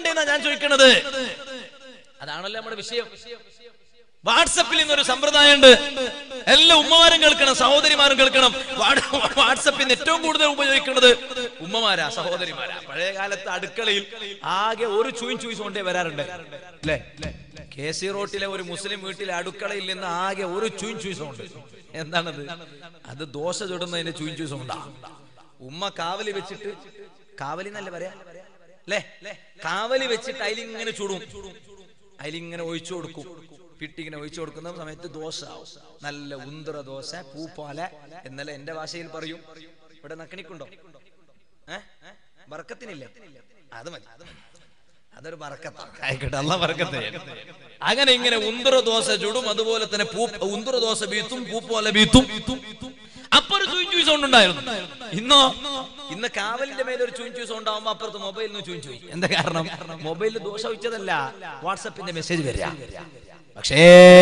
കൊടുക്കണ്ടേന്നാ ഞാൻ ചോദിക്കണത് അതാണല്ലോ നമ്മുടെ വിഷയം വാട്സപ്പിൽ ഇന്നൊരു സമ്പ്രദായമുണ്ട് എല്ലാ ഉമ്മമാരും കേൾക്കണം സഹോദരിമാരും കേൾക്കണം വാട്- വാട്സപ്പിൽ ഏറ്റവും കൂടുതൽ ഉപയോഗിക്കുന്നത് ഉമ്മമാരാ സഹോദരിമാരാ പഴയ കാലത്ത് അടുക്കളയിൽ ആകെ ഒരു ചൂയിൻ ചൂയിസ് കൊണ്ടേ വരാറുണ്ട് അല്ലേ കെ സി റോട്ടിലെ ഒരു മുസ്ലിം വീട്ടിലെ അടുക്കളയിൽ നിന്ന് ആകെ ഒരു ചൂയിൻ ചൂയിസ് ഉണ്ട് എന്താണത് അത് ദോശ ചുടുന്നതിന്റെ ചൂയിൻ ചൂയിസ് ഉണ്ടാ ഉമ്മ കാവലി വെച്ചിട്ട് കാവലി എന്നല്ലേ പറയാ അല്ലേ കാവലി വെച്ചിട്ട് അതിലിങ്ങനെ ചുടും അതിലിങ്ങനെ ഒഴിച്ചു കൊടുക്കും പിട്ടിങ്ങനെ ഒഴിച്ചു കൊടുക്കുന്ന സമയത്ത് ദോശ ആവും നല്ല ഉന്തറ ദോശ പൂപ്പാല എന്നല്ല എന്റെ ഭാഷയിൽ പറയും ഇവിടെ നക്കണിക്കുണ്ടോ ഏ ബർക്കത്തിനില്ല അത് മതി അതൊരു ബർക്കത്താണ് ആയിക്കോട്ടെ അല്ല ബർക്കത്ത് അങ്ങനെ ഇങ്ങനെ ഉന്തറ ദോശ ചുടും അതുപോലെ തന്നെ പൂ ഉന്തറ ദോശ ബീത്തും പൂപ്പോലെ ബീത്തും അപ്പൊ ഒരു ചൂയിൻ ചൂയി സൗണ്ട് ഉണ്ടായിരുന്നു ഇന്നോ ഇന്ന് കാവലിന്റെ മേലെ ഒരു ചൂയിൻ ചൂയി സൗണ്ട് ആവുമ്പോ അപ്പുറത്ത് മൊബൈലിൽ നിന്ന് ചൂയിൻ ചൂയി എന്താ കാരണം മൊബൈലിൽ ദോഷ വെച്ചതല്ല വാട്സപ്പിന്റെ മെസ്സേജ് വരിക പക്ഷേ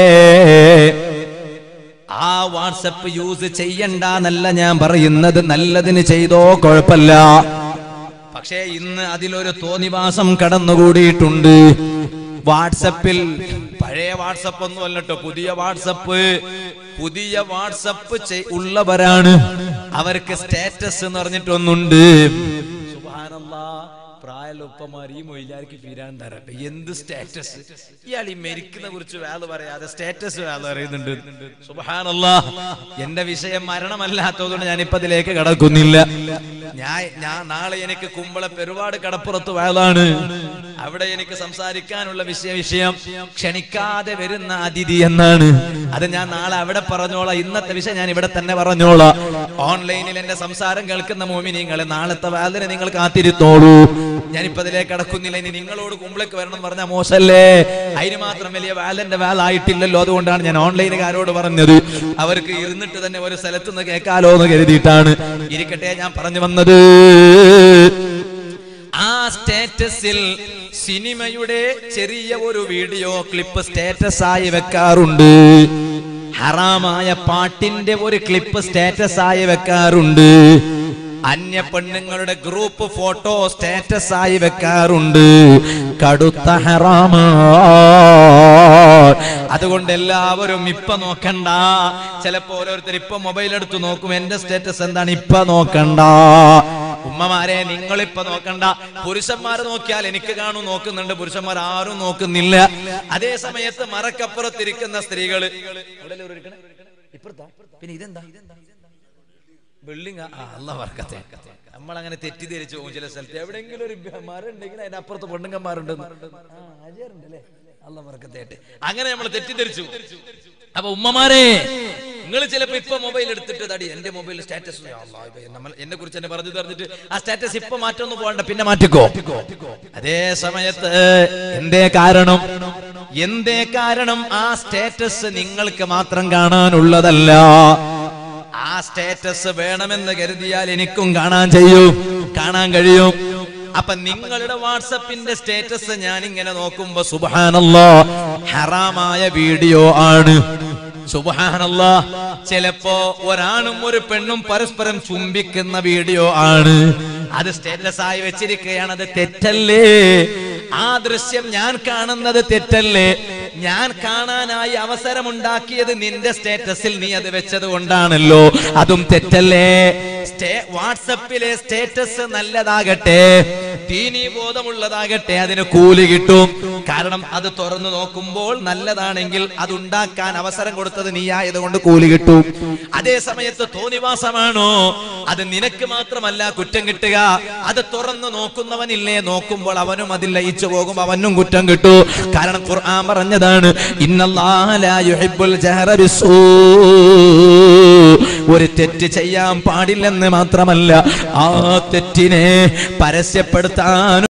ആ വാട്സപ്പ് യൂസ് ചെയ്യണ്ട എന്നല്ല ഞാൻ പറയുന്നത് നല്ലതിന് ചെയ്തോ കുഴപ്പമില്ല പക്ഷേ ഇന്ന് അതിലൊരു തോന്നിവാസം കടന്നുകൂടിയിട്ടുണ്ട് വാട്സപ്പിൽ പഴയ വാട്സപ്പ് ഒന്നും അല്ലട്ടോ പുതിയ വാട്സപ്പ് പുതിയ വാട്സപ്പ് ചെയ്- ഉള്ളവരാണ് അവർക്ക് സ്റ്റാറ്റസ് എന്ന് പറഞ്ഞിട്ടൊന്നുണ്ട് സുബ്ഹാനല്ലാ, പ്രായമുള്ള ഉപ്പമാർ ഈ മൊയിലാർക്ക് ഫിരാൻ തരട്ടെ എന്ത് സ്റ്റാറ്റസ് ഇയാൾ ഈ മരിക്കുന്ന കുറിച്ച് വേല പറയാതെ സ്റ്റാറ്റസ് വേല അറിയുന്നുണ്ട് സുബാനല്ലാ എന്റെ വിഷയം മരണമല്ലാത്തതുകൊണ്ട് ഞാൻ ഇപ്പൊ അതിലേക്ക് കടക്കുന്നില്ല ഞാൻ ഞാൻ നാളെ എനിക്ക് കുമ്പള പെരുപാട് കടപ്പുറത്ത് വേളാണ് അവിടെ എനിക്ക് സംസാരിക്കാനുള്ള വിഷയ വിഷയം ക്ഷണിക്കാതെ വരുന്ന അതിഥി എന്നാണ് അത് ഞാൻ നാളെ അവിടെ പറഞ്ഞോളാം ഇന്നത്തെ വിഷയം ഞാൻ ഇവിടെ തന്നെ പറഞ്ഞോളാം ഓൺലൈനിൽ എന്റെ സംസാരം കേൾക്കുന്ന മോമിനിങ്ങളെ നാളത്തെ വേദന നിങ്ങൾ കാത്തിരുത്തോളൂ ഞാനിപ്പോ അതിലേക്ക് കടക്കുന്നില്ല ഇനി നിങ്ങളോട് കുമ്പളേക്ക് വരണം എന്ന് പറഞ്ഞാൽ മോശല്ലേ അതിന് മാത്രം വലിയ വാലന്റെ വാലായിട്ടില്ലല്ലോ അതുകൊണ്ടാണ് ഞാൻ ഓൺലൈനുകാരോട് പറഞ്ഞത് അവർക്ക് ഇരുന്നിട്ട് തന്നെ ഒരു സ്ഥലത്ത് നിന്ന് കേൾക്കാലോ എന്ന് കരുതിയിട്ടാണ് ഇരിക്കട്ടെ ഞാൻ പറഞ്ഞു വന്നത് ആ സ്റ്റാറ്റസിൽ സിനിമയുടെ ചെറിയ ഒരു വീഡിയോ ക്ലിപ്പ് സ്റ്റാറ്റസ് ആയി വെക്കാറുണ്ട് ഹറാമായ പാട്ടിന്റെ ഒരു ക്ലിപ്പ് സ്റ്റാറ്റസ് ആയി വെക്കാറുണ്ട് അന്യ പെണ്ണുങ്ങളുടെ ഗ്രൂപ്പ് ഫോട്ടോ സ്റ്റാറ്റസ് ആയി വെക്കാറുണ്ട് കടുത്ത ഹറാമാ അതുകൊണ്ട് എല്ലാവരും ഇപ്പൊ നോക്കണ്ട ചിലപ്പോ ഓരോരുത്തർ ഇപ്പൊ മൊബൈൽ എടുത്ത് നോക്കും എന്റെ സ്റ്റാറ്റസ് എന്താണ് ഇപ്പൊ നോക്കണ്ട ഉമ്മമാരെ നിങ്ങളിപ്പൊ നോക്കണ്ട പുരുഷന്മാരെ നോക്കിയാൽ എനിക്ക് കാണും നോക്കുന്നുണ്ട് പുരുഷന്മാർ ആരും നോക്കുന്നില്ല അതേ സമയത്ത് മറക്കപ്പുറത്തിരിക്കുന്ന സ്ത്രീകള് എവിടെയല്ലേ ഒരു ഇരിക്കണെ? ഇപ്പുറത്താ പിന്നെ ഇതെന്താ ബിൽഡിംഗ് അല്ല വർക്കത്തെ നമ്മൾ അങ്ങനെ തെറ്റിദ്ധരിച്ചു പോകും ചില സ്ഥലത്ത് എവിടെയെങ്കിലും ഒരു മരം ഉണ്ടെങ്കിൽ അതിന്റെ അപ്പുറത്ത് പെണ്ണുങ്ങന്മാരുണ്ട് അല്ല വർക്കത്തായിട്ട് അങ്ങനെ നമ്മൾ തെറ്റിദ്ധരിച്ചു അപ്പൊ ഉമ്മമാരെ നിങ്ങൾ ചിലപ്പോ ഇപ്പൊ മൊബൈൽ എടുത്തിട്ട് തടി എന്റെ മൊബൈൽ സ്റ്റാറ്റസ് നമ്മൾ എന്നെ കുറിച്ച് എന്നെ പറഞ്ഞു തന്നിട്ട് ആ സ്റ്റാറ്റസ് ഇപ്പൊ മാറ്റൊന്നും പോകണ്ട പിന്നെ മാറ്റിക്കോ അതേ സമയത്ത് എന്തേ കാരണം എന്തേ കാരണം ആ സ്റ്റാറ്റസ് നിങ്ങൾക്ക് മാത്രം കാണാനുള്ളതല്ല ആ സ്റ്റാറ്റസ് വേണമെന്ന് കരുതിയാൽ എനിക്കും കാണാൻ ചെയ്യും കാണാൻ കഴിയും അപ്പൊ നിങ്ങളുടെ വാട്സപ്പിന്റെ സ്റ്റാറ്റസ് ഞാൻ ഇങ്ങനെ നോക്കുമ്പോ സുബാനല്ലോ ഹറാമായ വീഡിയോ ആണ് സുബാനല്ല ചിലപ്പോ ഒരാണും ഒരു പെണ്ണും പരസ്പരം ചുംബിക്കുന്ന വീഡിയോ ആണ് അത് സ്റ്റാറ്റസ് ആയി വെച്ചിരിക്കുകയാണ് അത് തെറ്റല്ലേ ആ ദൃശ്യം ഞാൻ കാണുന്നത് തെറ്റല്ലേ ഞാൻ കാണാനായി അവസരമുണ്ടാക്കിയത് നിന്റെ സ്റ്റാറ്റസിൽ നീ അത് വെച്ചത് കൊണ്ടാണല്ലോ അതും തെറ്റല്ലേ സ്റ്റേ വാട്സപ്പിലെ സ്റ്റാറ്റസ് നല്ലതാകട്ടെ ദീനീ ബോധമുള്ളതാകട്ടെ അതിന് കൂലി കിട്ടും കാരണം അത് തുറന്നു നോക്കുമ്പോൾ നല്ലതാണെങ്കിൽ അത് ഉണ്ടാക്കാൻ അവസരം കൊടുത്തത് നീ ആയതുകൊണ്ട് കൂലി കിട്ടും അതേ സമയത്ത് തോന്നിവാസമാണോ അത് നിനക്ക് മാത്രമല്ല കുറ്റം കിട്ടുക അത് തുറന്നു നോക്കുന്നവനില്ലേ നോക്കുമ്പോൾ അവനും അതിൽ ലയിച്ചു പോകും അവനും കുറ്റം കിട്ടു കാരണം ഖുർആൻ പറഞ്ഞതാണ് ഇന്നല്ലാഹ ലാ യുഹിബ്ബുൽ ജഹറ ബിസ്സൂ ഒരു തെറ്റ് ചെയ്യാൻ പാടില്ലെന്ന് മാത്രമല്ല ആ തെറ്റിനെ പരസ്യപ്പെടുത്താൻ